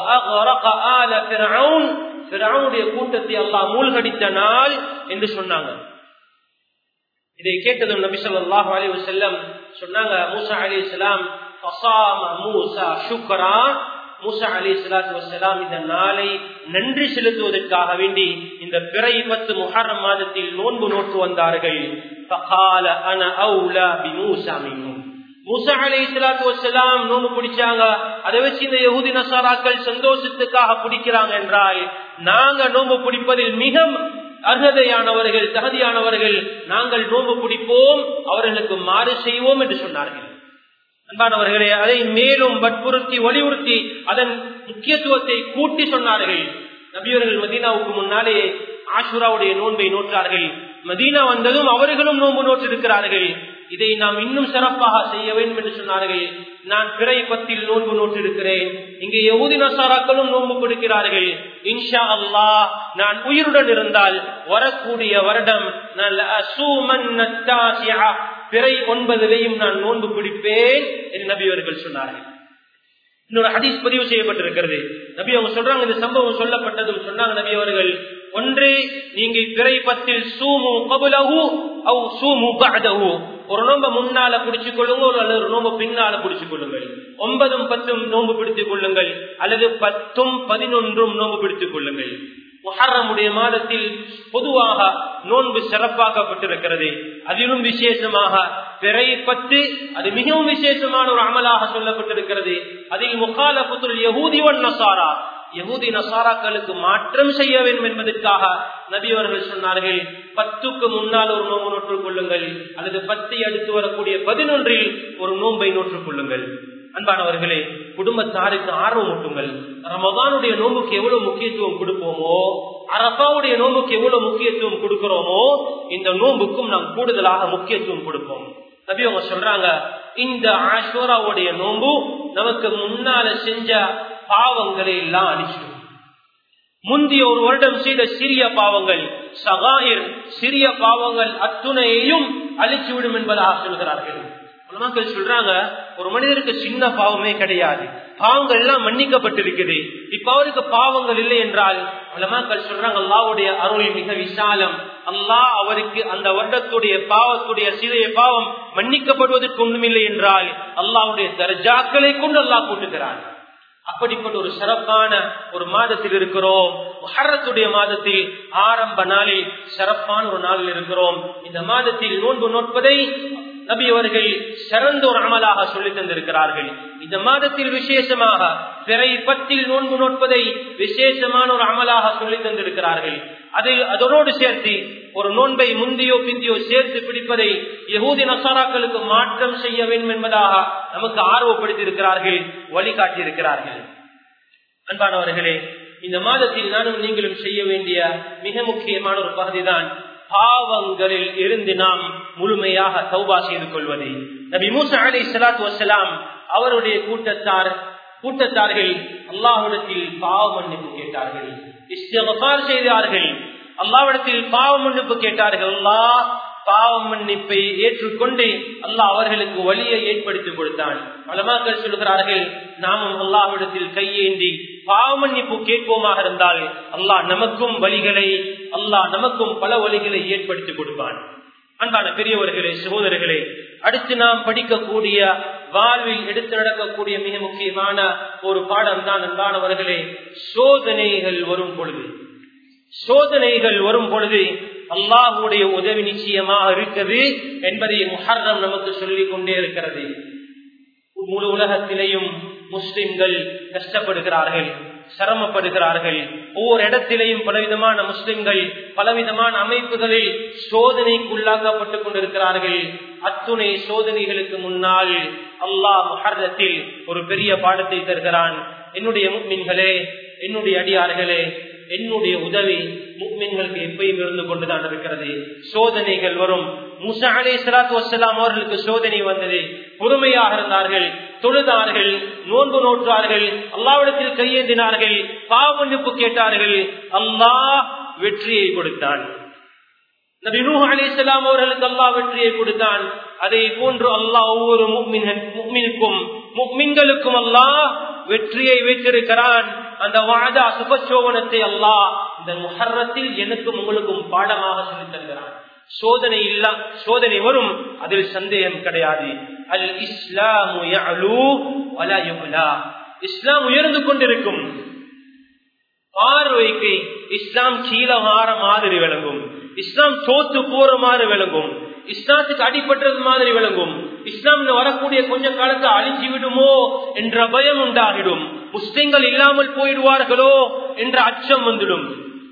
S1: கூட்டத்தை அல்லாஹ் மூழ்கடித்த நாள் என்று சொன்னாங்க இதை கேட்டதும் நபி சொல்லாஹு அலி வசல்லம் சொன்னாங்க மூசா அலி இஸ்லாம் மூசா சுக்ரா மூசா அலி சலாத்து வசலாம் இந்த நாளை நன்றி செலுத்துவதற்காக வேண்டி இந்த பிறை பத்து முஹர்ரம் மாதத்தில் நோன்பு நோட்டு வந்தார்கள் மூசா அலி இஸ்லாத்து வசலாம் நோன்பு பிடிச்சாங்க அதை வச்சு இந்த யகுதி நசாராக்கள் சந்தோஷத்துக்காக பிடிக்கிறாங்க என்றால் நாங்க நோன்பு பிடிப்பதில் மிக அர்ஹதையானவர்கள் தகுதியானவர்கள் நாங்கள் நோன்பு பிடிப்போம் அவர்களுக்கு மாறு செய்வோம் என்று சொன்னார்கள் அன்பானவர்களே அதை மேலும் வற்புறுத்தி வலியுறுத்தி அதன் முக்கியத்துவத்தை கூட்டி சொன்னார்கள் நபியவர்கள் மதீனாவுக்கு முன்னாலே ஆஷுராவுடைய நோன்பை நோற்றார்கள் மதீனா வந்ததும் அவர்களும் நோன்பு நோற்றிருக்கிறார்கள் இதை நாம் இன்னும் சிறப்பாக செய்ய வேண்டும் என்று சொன்னார்கள் நான் பிறை பத்தில் நோன்பு நோற்றிருக்கிறேன் இங்கே யகுதி நசாராக்களும் நோன்பு கொடுக்கிறார்கள் இன்ஷா அல்லாஹ் நான் உயிருடன் இருந்தால் வரக்கூடிய வருடம் நான் பிறை ஒன்பதிலையும் நான் நோன்பு பிடிப்பேன் என்று நபி அவர்கள் சொன்னார்கள் இன்னொரு ஹதீஸ் பதிவு செய்யப்பட்டிருக்கிறது நபி அவங்க சொல்றாங்க இந்த சம்பவம் சொல்லப்பட்டதும் சொன்னாங்க நபி அவர்கள் ஒன்று நீங்க பிறை பத்தில் சூமு கபுலகு அவ் சூமு பஅதஹு ஒரு நோம்ப முன்னால பிடிச்சு கொள்ளுங்க அல்லது ஒரு நோம்பு பின்னால பிடிச்சு கொள்ளுங்கள் ஒன்பதும் பத்தும் நோம்பு பிடித்துக் கொள்ளுங்கள் அல்லது பத்தும் பதினொன்றும் நோம்பு பிடித்துக் கொள்ளுங்கள் முஹர்ரமுடைய மாதத்தில் பொதுவாக நோன்பு சிறப்பாக்கப்பட்டிருக்கிறது அதிலும் விசேஷமாக பிறை பத்து அது மிகவும் விசேஷமான ஒரு அமலாக சொல்லப்பட்டிருக்கிறது அதில் முகாலபுத்துல் யகூதிவன் நசாரா யகூதி நசாராக்களுக்கு மாற்றம் செய்ய வேண்டும் என்பதற்காக நபி அவர்கள் சொன்னார்கள் பத்துக்கு முன்னால் ஒரு நோன்பு நோற்றுக் கொள்ளுங்கள் அல்லது பத்தை அடுத்து வரக்கூடிய பதினொன்றில் ஒரு நோன்பை நோற்றுக் கொள்ளுங்கள் அன்பானவர்களே குடும்பத்தாருக்கு ஆர்வம் ஊட்டுங்கள் ரமதானுடைய நோம்புக்கு எவ்வளவு முக்கியத்துவம் கொடுப்போமோ அரபாவுடைய நோம்புக்கு எவ்வளவு முக்கியத்துவம் கொடுக்கிறோமோ இந்த நோம்புக்கும் நாம் கூடுதலாக முக்கியத்துவம் கொடுப்போம் நபி அவங்க சொல்றாங்க இந்த ஆஷோராவுடைய நோம்பு நமக்கு முன்னால செஞ்ச பாவங்களை எல்லாம் அழிச்சிடும் முந்தைய ஒரு வருடம் செய்த சிறிய பாவங்கள் சகாயிர் சிறிய பாவங்கள் அத்துணையையும் அழிச்சு விடும் என்பதாக சொல்கிறார்கள் உலமாக்கள் சொல்றாங்க ஒரு மனிதருக்கு சின்ன பாவமே கிடையாது பாவங்கள் எல்லாம் மன்னிக்கப்பட்டிருக்குது இப்ப அவருக்கு பாவங்கள் இல்லை என்றால் உலமாக்கள் சொல்றாங்க அல்லாவுடைய அருள் மிக விசாலம் அல்லாஹ் அவருக்கு அந்த வருடத்துடைய பாவத்துடைய சிதைய பாவம் மன்னிக்கப்படுவதற்கு ஒன்றுமில்லை என்றால் அல்லாவுடைய தர்ஜாக்களை கொண்டு அல்லாஹ் கூட்டுகிறான் அப்படிப்பட்ட ஒரு சிறப்பான ஒரு மாதத்தில் இருக்கிறோம் மஹரத்துடைய மாதத்தில் ஆரம்ப நாளில் சிறப்பான ஒரு நாளில் இருக்கிறோம் இந்த மாதத்தில் நோன்பு நோட்பதை நபி அவர்கள் சிறந்த ஒரு அமலாக சொல்லி தந்திருக்கிறார்கள் இந்த மாதத்தில் விசேஷமாக பிறை பத்தில் நோன்பு நோட்பதை விசேஷமான ஒரு அமலாக சொல்லி தந்திருக்கிறார்கள் அதில் அதனோடு சேர்த்து ஒரு நோன்பை முந்தியோ பிந்தியோ சேர்த்து பிடிப்பதை யகூதி நசாராக்களுக்கு மாற்றம் செய்ய வேண்டும் என்பதாக நமக்கு ஆர்வப்படுத்தி இருக்கிறார்கள் வழிகாட்டி இருக்கிறார்கள் அன்பானவர்களே இந்த மாதத்தில் நானும் நீங்களும் செய்ய வேண்டிய மிக முக்கியமான ஒரு பகுதிதான் பாவங்களில் இருந்து நாம் முழுமையாக சௌபா செய்து கொள்வது நபி மூசா அலி சலாத்து வசலாம் அவருடைய கூட்டத்தார் கூட்டத்தார்கள் அல்லாஹிடத்தில் பாவ மன்னிப்பு கேட்டார்கள் இஸ்திகார் செய்தார்கள் அல்லாவிடத்தில் பாவ மன்னிப்பு கேட்டார்கள் அல்லாஹ் பாவ மன்னிப்பை ஏற்றுக்கொண்டு அல்லாஹ் அவர்களுக்கு வழியை ஏற்படுத்தி கொடுத்தான் பலமாக்கள் சொல்கிறார்கள் நாமும் அல்லாஹ்விடத்தில் கையேந்தி பாவ மன்னிப்பு கேட்போமாக இருந்தால் அல்லாஹ் நமக்கும் வழிகளை அல்லாஹ் நமக்கும் பல வழிகளை ஏற்படுத்தி கொடுப்பான் அன்பான பெரியவர்களே சகோதரர்களே அடுத்து நாம் படிக்கக்கூடிய வாழ்வில் எடுத்து நடக்கக்கூடிய மிக முக்கியமான ஒரு பாடம் தான் அன்பானவர்களே சோதனைகள் வரும் பொழுது சோதனைகள் வரும் பொழுது அல்லாஹுடைய உதவி நிச்சயமாக இருக்குது என்பதை முஹர்ரம் நமக்கு சொல்லிக் கொண்டே இருக்கிறது முழு உலகத்திலேயும் முஸ்லிம்கள் கஷ்டப்படுகிறார்கள் சிரமப்படுகிறார்கள் ஒவ்வொரு இடத்திலேயும் பலவிதமான முஸ்லிம்கள் பலவிதமான அமைப்புகளில் சோதனைக்குள்ளாக்கப்பட்டுக் கொண்டிருக்கிறார்கள் அத்துணை சோதனைகளுக்கு முன்னால் அல்லாஹ் முஹர்ரத்தில் ஒரு பெரிய பாடத்தை தருகிறான் என்னுடைய முக்மின்களே என்னுடைய அடியார்களே என்னுடைய உதவி முக்மின்களுக்கு எப்பயும் இருந்து கொண்டுதான் இருக்கிறது சோதனைகள் வரும் முசா அலி சலாத்து வசலாம் அவர்களுக்கு சோதனை வந்தது பொறுமையாக இருந்தார்கள் தொழுதார்கள் நோன்பு நோற்றார்கள் அல்லாவிடத்தில் கையேந்தினார்கள் பாவமன்னிப்பு கேட்டார்கள் அல்லாஹ் வெற்றியை கொடுத்தான் நபி நூஹ் அலிஸ்லாம் அவர்களுக்கு அல்லாஹ் வெற்றியை கொடுத்தான் அதை போன்று அல்லாஹ் ஒவ்வொரு முக்மினுக்கும் முக்மின்களுக்கும் அல்லாஹ் வெற்றியை வைத்திருக்கிறான் அந்த வாதா சுபச்சோவனத்தை அல்லாஹ் இந்த முஹர்ரத்தில் எனக்கும் உங்களுக்கும் பாடமாக சொல்லித் தருகிறான் சோதனை இல்ல சோதனை வரும் அதில் சந்தேகம் கிடையாது அல் இஸ்லாமு இஸ்லாம் உயர்ந்து கொண்டிருக்கும் பார்வைக்கு இஸ்லாம் கீழமாற மாதிரி விளங்கும் இஸ்லாம் தோத்து போற மாதிரி விளங்கும் இஸ்லாத்துக்கு அடிபட்டது மாதிரி விளங்கும் இஸ்லாம் வரக்கூடிய கொஞ்ச காலத்தை அழிஞ்சு விடுமோ என்ற பயம் உண்டாகிடும் முஸ்லிம்கள் இல்லாமல் போயிடுவார்களோ என்ற அச்சம் வந்துடும்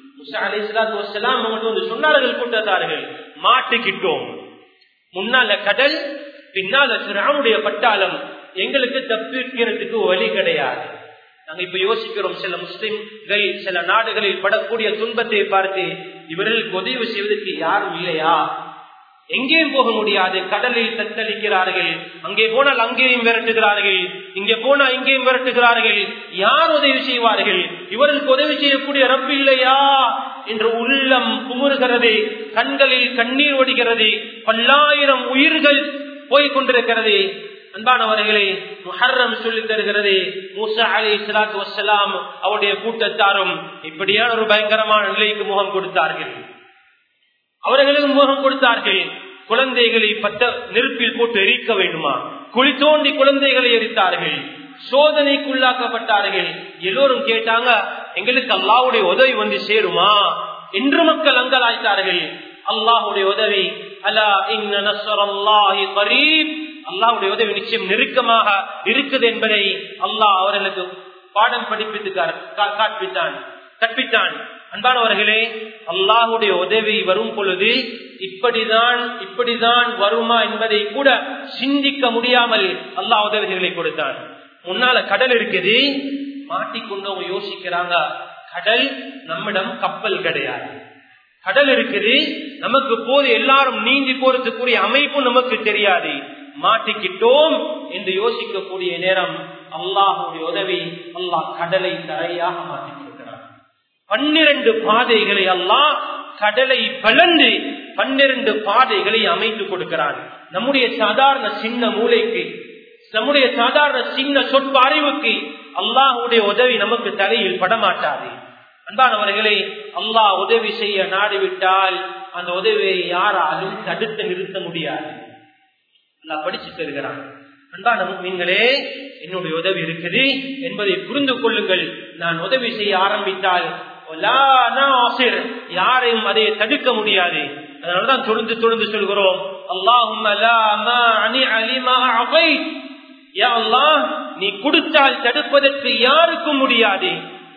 S1: சொன்னார்கள் கூட்டத்தார்கள் மாட்டுக்கிட்டோம் முன்னால கடல் பின்னால சிறானுடைய பட்டாளம் எங்களுக்கு தப்பிக்கிறதுக்கு வழி கிடையாது நாங்க இப்ப யோசிக்கிறோம் சில முஸ்லிம்கள் சில நாடுகளில் படக்கூடிய துன்பத்தை பார்த்து இவர்களுக்கு உதவி செய்வதற்கு யாரும் இல்லையா எங்கேயும் போக முடியாது கடலில் தத்தளிக்கிறார்கள் அங்கே போனால் அங்கேயும் விரட்டுகிறார்கள் இங்கே போனா இங்கேயும் விரட்டுகிறார்கள் யார் உதவி செய்வார்கள் இவர்களுக்கு உதவி செய்யக்கூடிய ரப்பு இல்லையா என்று உள்ளம் குமுறுகிறது கண்களில் கண்ணீர் ஒடிகிறது பல்லாயிரம் உயிர்கள் போய்கொண்டிருக்கிறது அன்பானவர்களே முஹர்ரம் சொல்லி தருகிறது மூசா அலி இஸ்லாத்து வசலாம் அவருடைய கூட்டத்தாரும் இப்படியான ஒரு பயங்கரமான நிலைக்கு முகம் கொடுத்தார்கள் அவர்களுக்கு முகம் கொடுத்தார்கள் குழந்தைகளை பத்த நெருப்பில் போட்டு எரிக்க வேண்டுமா குழி தோண்டி குழந்தைகளை எரித்தார்கள் சோதனைக்குள்ளாக்கப்பட்டார்கள் எல்லோரும் கேட்டாங்க எங்களுக்கு அல்லாவுடைய உதவி வந்து சேருமா என்று மக்கள் அங்கலாய்த்தார்கள் அல்லாஹுடைய உதவி அலா இன்னி கரீப் அல்லாவுடைய உதவி நிச்சயம் நெருக்கமாக இருக்குது என்பதை அல்லாஹ் அவர்களுக்கு பாடம் படிப்பித்து காட்பித்தான் கற்பித்தான் அன்பானவர்களே அல்லாஹுடைய உதவி வரும் பொழுது இப்படிதான் இப்படிதான் வருமா என்பதை கூட சிந்திக்க முடியாமல் அல்லாஹ் உதவிகளை கொடுத்தான் முன்னால கடல் இருக்குது மாட்டிக்கொண்டவங்க யோசிக்கிறாங்க கடல் நம்மிடம் கப்பல் கிடையாது கடல் இருக்குது நமக்கு போது எல்லாரும் நீந்தி போறதுக்குரிய அமைப்பு நமக்கு தெரியாது மாட்டிக்கிட்டோம் என்று யோசிக்கக்கூடிய நேரம் அல்லாஹுடைய உதவி அல்லாஹ் கடலை தரையாக மாற்றிருக்கிறார் பன்னிரண்டு பாதைகளை அல்லாஹ் கடலை பலந்து பன்னிரண்டு பாதைகளை அமைத்து கொடுக்கிறான் நம்முடைய சாதாரண சின்ன மூளைக்கு நம்முடைய சாதாரண சின்ன சொற்ப அறிவுக்கு அல்லாஹுடைய உதவி நமக்கு தலையில் படமாட்டாது அன்பானவர்களே அல்லாஹ் உதவி செய்ய நாடிவிட்டால் அந்த உதவியை யாராலும் தடுத்து நிறுத்த முடியாது அல்லாஹ் படிச்சு தருகிறான் அன்பான மீன்களே என்னுடைய உதவி இருக்குது என்பதை புரிந்து கொள்ளுங்கள் நான் உதவி செய்ய ஆரம்பித்தால் யாரையும் அதை தடுக்க முடியாது அதனாலதான் தொழுந்து தொழுந்து சொல்கிறோம் அல்லாஹும் நீ கொடுத்தால் தடுப்பதற்கு யாருக்கும் முடியாது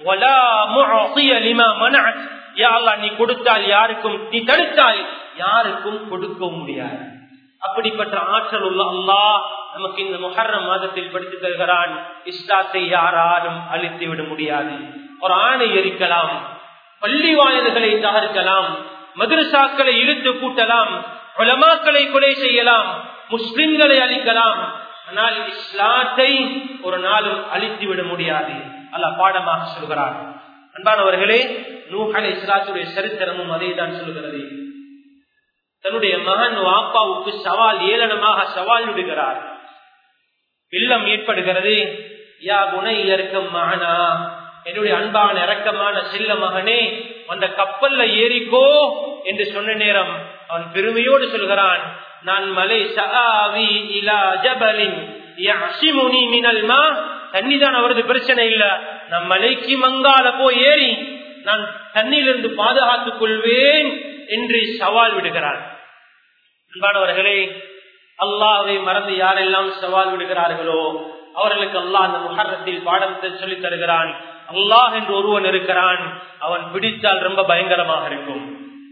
S1: நீ கொடுத்தால் யாருக்கும் நீ தடுத்தால் யாருக்கும் கொடுக்க முடியாது அப்படிப்பட்ட ஆற்றல் உள்ள அல்லாஹ் நமக்கு இந்த முஹர்ரம் மாதத்தில் படித்து தருகிறான் இஸ்லாத்தை யாராலும் அழித்து விட முடியாது ஒரு ஆணை எரிக்கலாம் பள்ளி வாயில்களை தகர்க்கலாம் மதுரசாக்களை இழுத்து கூட்டலாம் உலமாக்களை கொலை செய்யலாம் முஸ்லிம்களை அழிக்கலாம் ஆனால் இஸ்லாத்தை ஒரு நாளும் அழித்து விட முடியாது அல்ல பாடமாக சொல்கிறார் அன்பானவர்களே நூஹலை இஸ்லாத்துடைய சரித்திரமும் அதை தான் சொல்கிறது தன்னுடைய மகன் வாப்பாவுக்கு சவால் ஏளனமாக சவால் விடுகிறார் இல்லம் ஏற்படுகிறது யா குணை இறக்கம் மகனா என்னுடைய அன்பான இறக்கமான செல்ல மகனே அந்த கப்பல்ல ஏறிக்கோ என்று சொன்ன நேரம் அவன் பெருமையோடு சொல்கிறான் நான் மலை சஆவி இலா ஜபலின் யஹ்சிமுனி மினல் மா தண்ணிதான் அவரது பிரச்சனை இல்ல நான் மலைக்கு மங்கால போய் ஏறி நான் தண்ணியிலிருந்து பாதுகாத்துக் கொள்வேன் என்று சவால் விடுகிறான் அன்பானவர்களே அல்லாவை மறந்து யாரெல்லாம் சவால் விடுகிறார்களோ அவர்களுக்கு அல்லாஹ் அந்த முகரத்தில் பாடத்தை சொல்லித் தருகிறான் அல்லாஹ் என்று ஒருவன் இருக்கிறான் அவன் பிடித்தால் ரொம்ப பயங்கரமாக இருக்கும்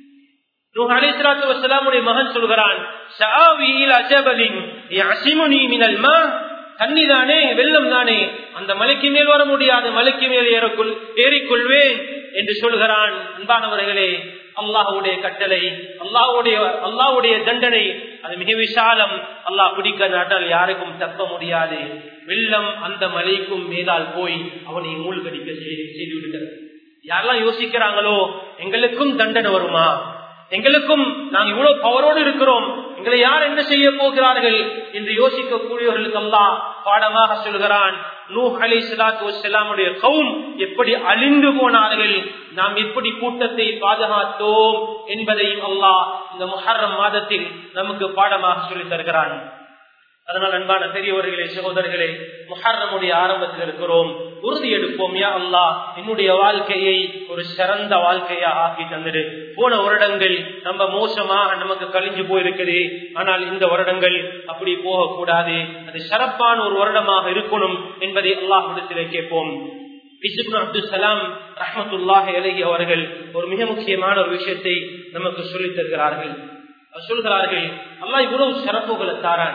S1: மகன் சொல்கிறான் தண்ணி தானே வெள்ளம் தானே அந்த மலைக்கு மேல் வர முடியாது மலைக்கு மேல் ஏறக்குள் ஏறிக்கொள்வேன் என்று சொல்கிறான் அன்பானவர்களே அல்லாஹுடைய கட்டளை அல்லாஹுடைய அல்லாஹுடைய தண்டனை அது மிக விசாலம் அல்லாஹ் பிடிக்க நாட்டால் யாருக்கும் தப்ப முடியாது வெள்ளம் அந்த மலைக்கும் மேலால் போய் அவனை மூழ்கடிக்க செய்து விடுகிறது யாரெல்லாம் யோசிக்கிறாங்களோ எங்களுக்கும் தண்டனை வருமா எங்களுக்கும் நாங்கள் இவ்வளவு பவரோடு இருக்கிறோம் எங்களை யார் என்ன செய்ய போகிறார்கள் என்று யோசிக்கக்கூடியவர்களுக்கு அல்லாஹ் பாடமாக சொல்கிறான் நூ அலி சலாத்து வலாமுடைய கவும் எப்படி அழிந்து போனார்கள் நாம் எப்படி கூட்டத்தை பாதுகாத்தோம் என்பதையும் அல்லாஹ் இந்த முஹர்ரம் மாதத்தில் நமக்கு பாடமாக சொல்லித் தருகிறான் அதனால் அன்பான பெரியவர்களே சகோதரர்களே முஹர்ரமுடைய ஆரம்பத்தில் இருக்கிறோம் உறுதி எடுப்போம் யா அல்லா என்னுடைய வாழ்க்கையை ஒரு சிறந்த வாழ்க்கையா ஆக்கி தந்துடு போன வருடங்கள் ரொம்ப மோசமாக நமக்கு கழிஞ்சு போயிருக்குது ஆனால் இந்த வருடங்கள் அப்படி போகக்கூடாது அது சிறப்பான ஒரு வருடமாக இருக்கணும் என்பதை அல்லாஹிடத்திலே கேட்போம் அப்துல் சலாம் ரஹமத்துல்லாஹ் அலஹி அவர்கள் ஒரு மிக முக்கியமான ஒரு விஷயத்தை நமக்கு சொல்லித் தருகிறார்கள் சொல்கிறார்கள் அல்லாஹ் இவ்வளவு சிறப்புகளை தாரான்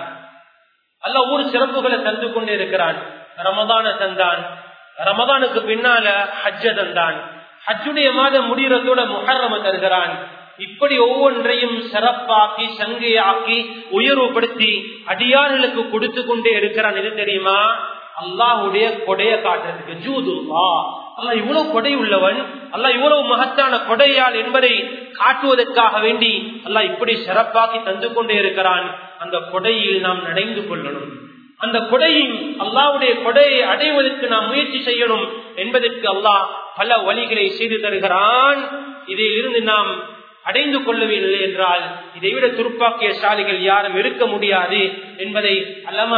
S1: அல்ல ஒரு சிறப்புகளை தந்து கொண்டே இருக்கிறான் ரமதான தந்தான் ரமதானுக்கு பின்னால ஹஜ்ஜ தந்தான் ஹஜ்ஜுடைய மாதம் முடிகிறதோட முஹர்ரம தருகிறான் இப்படி ஒவ்வொன்றையும் சிறப்பாக்கி சங்கையாக்கி உயர்வுபடுத்தி அடியார்களுக்கு கொடுத்து கொண்டே இருக்கிறான் எது தெரியுமா அல்லாஹுடைய கொடைய காட்டுறதுக்கு ஜூதுல்லா அல்ல இவ்வளவு கொடை உள்ளவன் அல்ல இவ்வளவு மகத்தான கொடையால் என்பதை காட்டுவதற்காக வேண்டி அல்ல இப்படி சிறப்பாக்கி தந்து கொண்டே இருக்கிறான் அந்த கொடையில் நாம் நடைந்து கொள்ளணும் அந்த கொடையின் அல்லாவுடைய கொடையை அடைவதற்கு நாம் முயற்சி செய்யணும் என்பதற்கு அல்லாஹ் பல வழிகளை செய்து தருகிறான் இதில் இருந்து நாம் அடைந்து கொள்ளவில்லை என்றால் இதை விட துருப்பாக்கிய சாலிகள் யாரும் இருக்க முடியாது என்பதை அல்லமா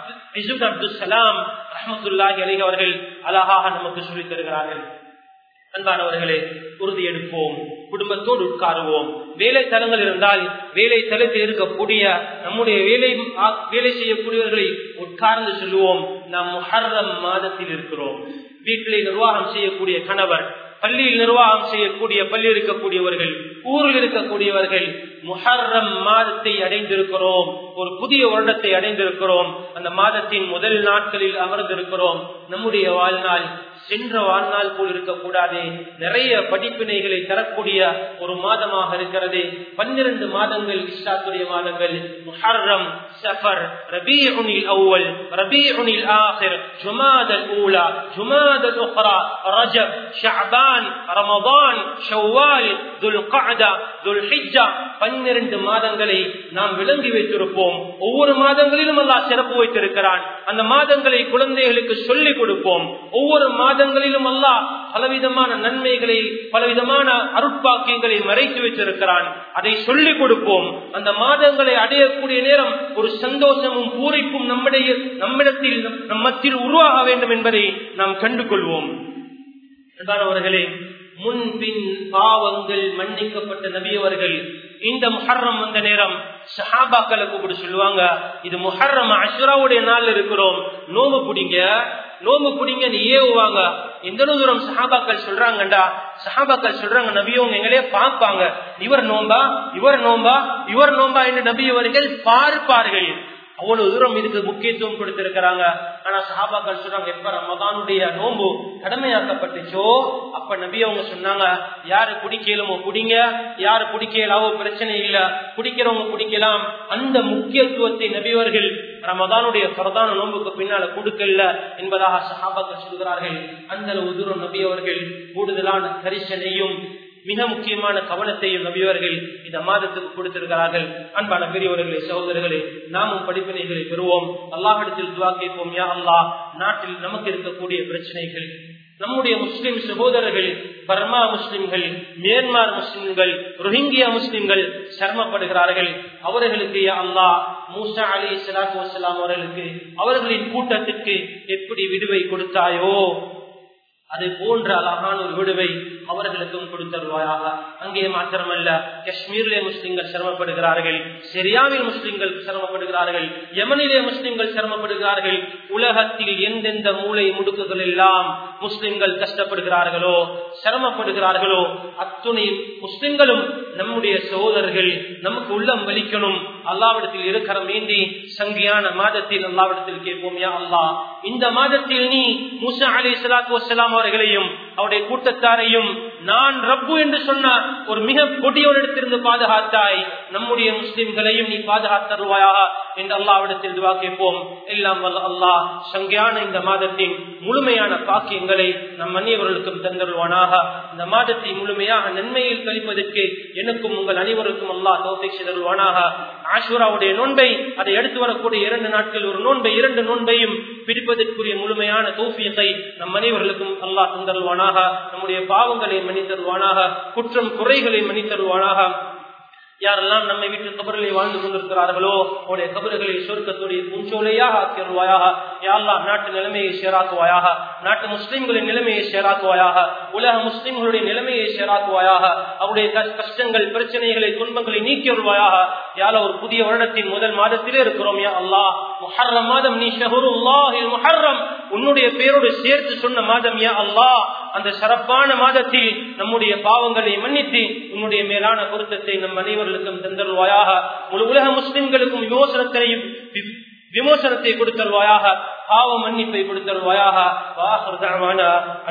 S1: அப்துல் சலாம் ரஹமத்துல்லாஹி அலி அவர்கள் அழகாக நமக்கு சொல்லித் தருகிறார்கள் அன்பானவர்களே உறுதி எடுப்போம் குடும்பத்தோடு உட்காருவோம் வேலை தலங்கள் இருந்தால் வேலை தளத்தில் இருக்கக்கூடிய நம்முடைய வேலை வேலை செய்யக்கூடியவர்களை உட்கார்ந்து சொல்லுவோம் நாம் முஹர்ரம் மாதத்தில் இருக்கிறோம் வீட்டிலே நிர்வாகம் செய்யக்கூடிய கணவர் பள்ளியில் நிர்வாகம் செய்யக்கூடிய பள்ளி இருக்கக்கூடியவர்கள் ஊரில் இருக்கக்கூடியவர்கள் முஹர்ரம் மாதத்தை அடைந்திருக்கிறோம் ஒரு புதிய வருடத்தை அடைந்திருக்கிறோம் அந்த மாதத்தின் முதல் நாட்களில் அமர்ந்திருக்கிறோம் நம்முடைய வாழ்நாள் சென்ற வாழ்நாள் போல் இருக்கக்கூடாது நிறைய படிப்பினைகளை தரக்கூடிய ஒரு மாதமாக இருக்கிறது பன்னிரண்டு மாதங்கள் இஸ்லாத்துடைய மாதங்கள் முஹர்ரம் சஃபர் ரபீஉனில் அவ்வல் ரபீஉனில் ஆஹிர் ஜுமாதல் ஊலா ஜுமாதல் உக்ரா ரஜப் ஷஅபான் ரமதான் ஷவ்வால் துல் கஅதா துல் ஹிஜ்ஜா பன்னிரண்டு மாதங்களை நாம் விளங்கி வைத்திருப்போம் ஒவ்வொரு மாதங்களிலும் அல்லாஹ் சிறப்பு வைத்திருக்கிறான் அந்த மாதங்களை குழந்தைகளுக்கு சொல்லிக் கொடுப்போம் ஒவ்வொரு மாதங்களிலும் அல்லாஹ் பலவிதமான நன்மைகளை பலவிதமான அருட்பாக்கியங்களை மறைத்து வைத்திருக்கிறான் அதை சொல்லிக் கொடுப்போம் அந்த மாதங்களை அடையக்கூடிய நேரம் ஒரு சந்தோஷமும் பூரிப்பும் நம்முடைய நம்மிடத்தில் நம்மத்தில் உருவாக வேண்டும் என்பதை நாம் கண்டு கொள்வோம் அவர்களே முன்பின் பாவங்கள் மன்னிக்கப்பட்ட நபியவர்கள் இந்த முஹர்ரம் வந்த நேரம் சஹாபாக்களை கூப்பிட்டு சொல்லுவாங்க இது முஹர்ரம் அஷ்ராவுடைய நாள் இருக்கிறோம் நோம்பு பிடிங்க நோம்பு பிடிங்க நீ ஏவுவாங்க எந்த தூரம் சஹாபாக்கள் சொல்றாங்கண்டா சஹாபாக்கள் சொல்றாங்க நபியவங்க எங்களே பார்ப்பாங்க இவர் நோம்பா இவர் நோம்பா இவர் நோம்பா என்று நபியவர்கள் பார்ப்பார்கள் அவ்வளவு தூரம் இதுக்கு முக்கியத்துவம் கொடுத்திருக்கிறாங்க ஆனா சஹாபாக்கள் சொல்றாங்க எப்ப ரமதானுடைய நோன்பு கடமையாக்கப்பட்டுச்சோ அப்ப நபி அவங்க சொன்னாங்க யாரு குடிக்கலுமோ குடிங்க யாரு குடிக்கலாவோ பிரச்சனை இல்ல குடிக்கிறவங்க குடிக்கலாம் அந்த முக்கியத்துவத்தை நபியவர்கள் ரமதானுடைய பிரதான நோன்புக்கு பின்னால கொடுக்கல என்பதாக சஹாபாக்கள் சொல்கிறார்கள் அந்த அளவு தூரம் நபியவர்கள் கூடுதலான கரிசனையும் மிக முக்கியமான கவனத்தையும் நபியவர்கள் இந்த மாதத்துக்கு கொடுத்திருக்கிறார்கள் அன்பான பெரியவர்களே சகோதரர்களே நாமும் படிப்பினைகளை பெறுவோம் அல்லாஹிடத்தில் துவா கேட்போம் யா அல்லாஹ் நாட்டில் நமக்கு இருக்கக்கூடிய பிரச்சனைகள் நம்முடைய முஸ்லிம் சகோதரர்கள் பர்மா முஸ்லிம்கள் மியான்மார் முஸ்லிம்கள் ரோஹிங்கியா முஸ்லிம்கள் சிரமப்படுகிறார்கள் அவர்களுக்கு அல்லாஹ் மூசா அலி சலாத்து வசலாம் அவர்களுக்கு அவர்களின் கூட்டத்திற்கு எப்படி விடுவை கொடுத்தாயோ அதை போன்ற அழகான ஒரு விடுவை அவர்களுக்கும் கொடுத்தருவாயாக அங்கே மாத்திரமல்ல காஷ்மீரிலே முஸ்லிம்கள் சிரமப்படுகிறார்கள் சிரியாவில் முஸ்லிம்கள் சிரமப்படுகிறார்கள் யமனிலே முஸ்லிம்கள் சிரமப்படுகிறார்கள் உலகத்தில் எந்தெந்த மூளை முடுக்குகள் எல்லாம் முஸ்லிம்கள் கஷ்டப்படுகிறார்களோ சிரமப்படுகிறார்களோ அத்துணை முஸ்லிம்களும் நம்முடைய சகோதரர்கள் நமக்கு உள்ளம் வலிக்கணும் அல்லாவிடத்தில் இருக்கிற வேண்டி சங்கியான மாதத்தில் அல்லாவிடத்தில் கேட்போம் யா அல்லா இந்த மாதத்தில் நீ மூசா அலி சலாத்து வசலாம் அவர்களையும் அவருடைய கூட்டத்தாரையும் நான் ரப்பு என்று சொன்ன ஒரு மிக கொடியோரிடத்திலிருந்து பாதுகாத்தாய் நம்முடைய முஸ்லிம்களையும் நீ பாதுகாத்தருவாயாக என்று அல்லாவிடத்தில் துவா கேட்போம் எல்லாம் அல்லாஹ் சங்கியான இந்த மாதத்தின் முழுமையான பாக்கியங்களை நம் அந்நியவர்களுக்கும் தந்தருவானாக இந்த மாதத்தை முழுமையாக நன்மையில் கழிப்பதற்கு எனக்கும் உங்கள் அனைவருக்கும் அல்லாஹ் தோப்பிக் தருவானாக ஆஷூராவுடைய நோன்பை அதை எடுத்து வரக்கூடிய இரண்டு நாட்கள் ஒரு நோன்பை இரண்டு நோன்பையும் பிடிப்பதற்குரிய முழுமையான தோஃபியத்தை நம் அனைவர்களுக்கும் அல்லாஹ் தந்தருவானாக நம்முடைய பாவங்களை மன்னித்தருவானாக குற்றம் குறைகளை மன்னித்தருவானாக யாரெல்லாம் நம்மை வீட்டு கபர்களை வாழ்ந்து கொண்டிருக்கிறார்களோ அவருடைய கபர்களை சொர்க்கத்துடைய பூஞ்சோலையாக ஆக்கிடுவாயாக யாரெல்லாம் நாட்டு நிலைமையை சேராக்குவாயாக நாட்டு முஸ்லிம்களின் நிலைமையை சேராக்குவாயாக உலக முஸ்லிம்களுடைய நிலைமையை சேராக்குவாயாக அவருடைய கஷ்டங்கள் பிரச்சனைகளை துன்பங்களை நீக்கி வருவாயாக யார ஒரு புதிய வருடத்தின் முதல் மாதத்திலே இருக்கிறோம் யா அல்லாஹ் முஹர்ரம் மாதம் நீ ஷஹருல்லாஹில் முஹர்ரம் உன்னுடைய பேரோடு சேர்த்து சொன்ன மாதம் யா அல்லாஹ் அந்த சிறப்பான மாதத்தில் நம்முடைய பாவங்களை மன்னித்து உன்னுடைய மேலான பொருத்தத்தை நம் அனைவர்களுக்கும் தந்தருவாயாக முழு உலக முஸ்லிம்களுக்கும் விமோசனத்தையும் விமோசனத்தை கொடுத்தருவாயாக பாவ மன்னிப்பை கொடுத்தருவாயாக